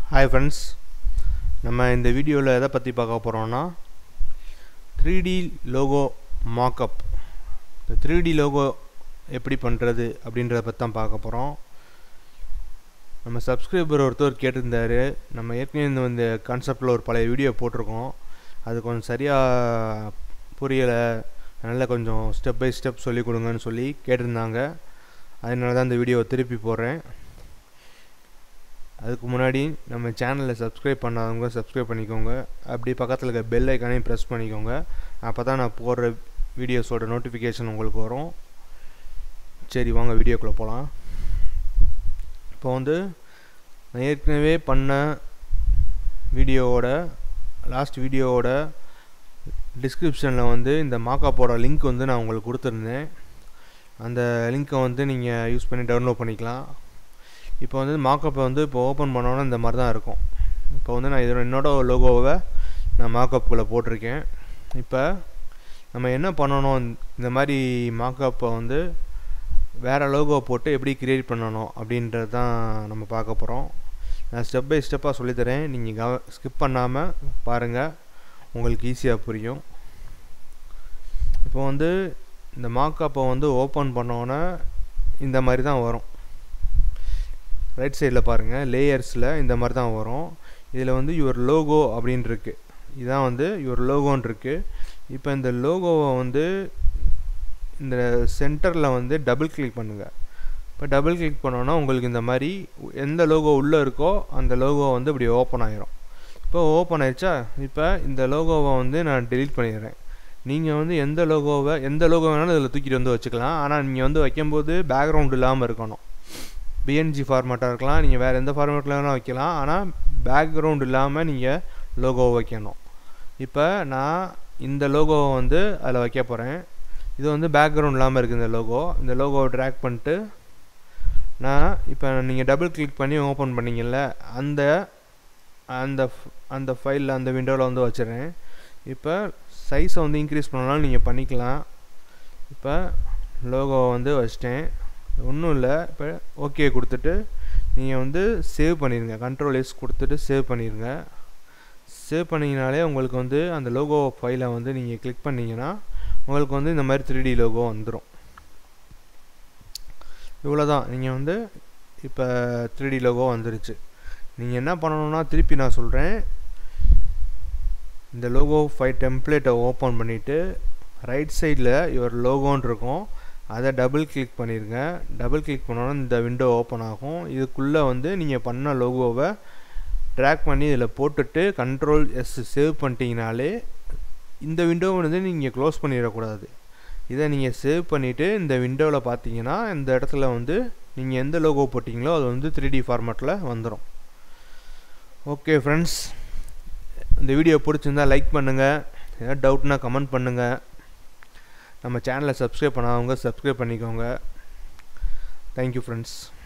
hi friends நம்ம இந்த வீடியோவில் எதை பற்றி பார்க்க போகிறோம்னா த்ரீ டி லோகோ மாக்கப் இந்த த்ரீ டி லோகோ எப்படி பண்ணுறது அப்படின்றத பற்றி தான் பார்க்க போகிறோம் நம்ம சப்ஸ்கிரைபர் ஒருத்தர் கேட்டிருந்தாரு நம்ம ஏற்கனவே இந்த இந்த கான்செப்டில் ஒரு பழைய வீடியோ போட்டிருக்கோம் அது கொஞ்சம் சரியாக புரியலை அதனால் கொஞ்சம் ஸ்டெப் பை ஸ்டெப் சொல்லி கொடுங்கன்னு சொல்லி கேட்டிருந்தாங்க அதனால தான் இந்த வீடியோவை திருப்பி போடுறேன் அதுக்கு முன்னாடி நம்ம சேனலை சப்ஸ்கிரைப் பண்ணாதவங்க சப்ஸ்கிரைப் பண்ணிக்கோங்க அப்படி பக்கத்தில் இருக்க பெல் ஐக்கானையும் ப்ரெஸ் பண்ணிக்கோங்க அப்போ தான் நான் போடுற வீடியோஸோட நோட்டிஃபிகேஷன் உங்களுக்கு வரும் சரி வாங்க வீடியோக்குள்ளே போகலாம் இப்போ வந்து நான் ஏற்கனவே பண்ண வீடியோவோட லாஸ்ட் வீடியோவோட டிஸ்கிரிப்ஷனில் வந்து இந்த மாக்காப்போட லிங்க் வந்து நான் உங்களுக்கு கொடுத்துருந்தேன் அந்த லிங்க்கை வந்து நீங்கள் யூஸ் பண்ணி டவுன்லோட் பண்ணிக்கலாம் இப்போ வந்து மாக்கப்பை வந்து இப்போ ஓப்பன் பண்ணோன்னா இந்த மாதிரி தான் இருக்கும் இப்போ வந்து நான் இதோட என்னோட லோகோவை நான் மாக்கப்புக்குள்ளே போட்டிருக்கேன் இப்போ நம்ம என்ன பண்ணணும் இந்த மாதிரி மாக்கப்பை வந்து வேறு லோகோ போட்டு எப்படி க்ரியேட் பண்ணணும் அப்படின்றது தான் நம்ம பார்க்க போகிறோம் நான் ஸ்டெப் பை ஸ்டெப்பாக சொல்லித்தரேன் நீங்கள் கவ ஸ்கிப் பண்ணாமல் பாருங்கள் உங்களுக்கு ஈஸியாக புரியும் இப்போ வந்து இந்த மாக்கப்பை வந்து ஓப்பன் பண்ணோன்னே இந்த மாதிரி தான் வரும் ரைட் சைடில் பாருங்கள் லேயர்ஸில் இந்த மாதிரி தான் வரும் இதில் வந்து யுவர் லோகோ அப்படின்னு இருக்கு இதான் வந்து யுவர் லோகோன்னு இருக்குது இப்போ இந்த லோகோவை வந்து இந்த சென்டரில் வந்து டபுள் கிளிக் பண்ணுங்கள் இப்போ டபுள் கிளிக் பண்ணோன்னா உங்களுக்கு இந்த மாதிரி எந்த லோகோ உள்ளே இருக்கோ அந்த லோகோ வந்து இப்படி ஓப்பன் ஆயிரும் இப்போ ஓப்பன் ஆயிடுச்சா இப்போ இந்த லோகோவை வந்து நான் டெலீட் பண்ணிடுறேன் நீங்கள் வந்து எந்த லோகோவை எந்த லோகோ வேணாலும் இதில் தூக்கிட்டு வந்து வச்சுக்கலாம் ஆனால் நீங்கள் வந்து வைக்கும்போது பேக்ரவுண்ட் இல்லாமல் இருக்கணும் பிஎன்ஜி ஃபார்மேட்டாக இருக்கலாம் நீங்கள் வேறு எந்த ஃபார்மேட்டில் வேணால் வைக்கலாம் ஆனால் பேக்ரவுண்ட் இல்லாமல் நீங்கள் லோகோவை வைக்கணும் இப்போ நான் இந்த லோகோவை வந்து அதில் வைக்க போகிறேன் இது வந்து பேக்ரவுண்ட் இல்லாமல் இருக்குது இந்த லோகோ இந்த லோகோவை ட்ராக் பண்ணிட்டு நான் இப்போ நீங்கள் டபுள் கிளிக் பண்ணி ஓப்பன் பண்ணிங்கல்ல அந்த அந்த அந்த ஃபைலில் அந்த விண்டோவில் வந்து வச்சுறேன் இப்போ சைஸை வந்து இன்க்ரீஸ் பண்ணாலும் நீங்கள் பண்ணிக்கலாம் இப்போ லோகோவை வந்து வச்சிட்டேன் ஒன்றும் இல்லை இப்போ ஓகே கொடுத்துட்டு நீங்கள் வந்து சேவ் பண்ணிடுங்க கண்ட்ரோல் எஸ் கொடுத்துட்டு சேவ் பண்ணிடுங்க சேவ் பண்ணிங்கனாலே உங்களுக்கு வந்து அந்த லோகோ ஃபைலை வந்து நீங்கள் கிளிக் பண்ணிங்கன்னா உங்களுக்கு வந்து இந்த மாதிரி த்ரீ டி லோகோ வந்துடும் இவ்வளோ தான் நீங்கள் வந்து இப்போ த்ரீ டி லோகோ வந்துருச்சு நீங்கள் என்ன பண்ணணும்னா திருப்பி நான் சொல்கிறேன் இந்த லோகோ ஃபைவ் டெம்ப்ளேட்டை ஓப்பன் பண்ணிவிட்டு ரைட் சைடில் இவர் லோகோன்னு இருக்கும் அதை டபுள் கிளிக் பண்ணிடுங்க டபுள் கிளிக் பண்ணோன்னா இந்த விண்டோ ஓப்பன் ஆகும் இதுக்குள்ளே வந்து நீங்கள் பண்ண லோகோவை ட்ராக் பண்ணி இதில் போட்டுட்டு கண்ட்ரோல் எஸ் சேவ் பண்ணிட்டீங்கனாலே இந்த விண்டோவை வந்து நீங்கள் க்ளோஸ் பண்ணிடக்கூடாது இதை நீங்கள் சேவ் பண்ணிவிட்டு இந்த விண்டோவில் பார்த்தீங்கன்னா இந்த இடத்துல வந்து நீங்கள் எந்த லோகோ போட்டிங்களோ அது வந்து த்ரீ டி ஃபார்மேட்டில் வந்துடும் ஓகே ஃப்ரெண்ட்ஸ் இந்த வீடியோ பிடிச்சிருந்தா லைக் பண்ணுங்கள் ஏதாவது டவுட்னா கமெண்ட் பண்ணுங்கள் நம்ம சேனலை சப்ஸ்கிரைப் பண்ணாதவங்க சப்ஸ்கிரைப் பண்ணிக்கோங்க தேங்க்யூ ஃப்ரெண்ட்ஸ்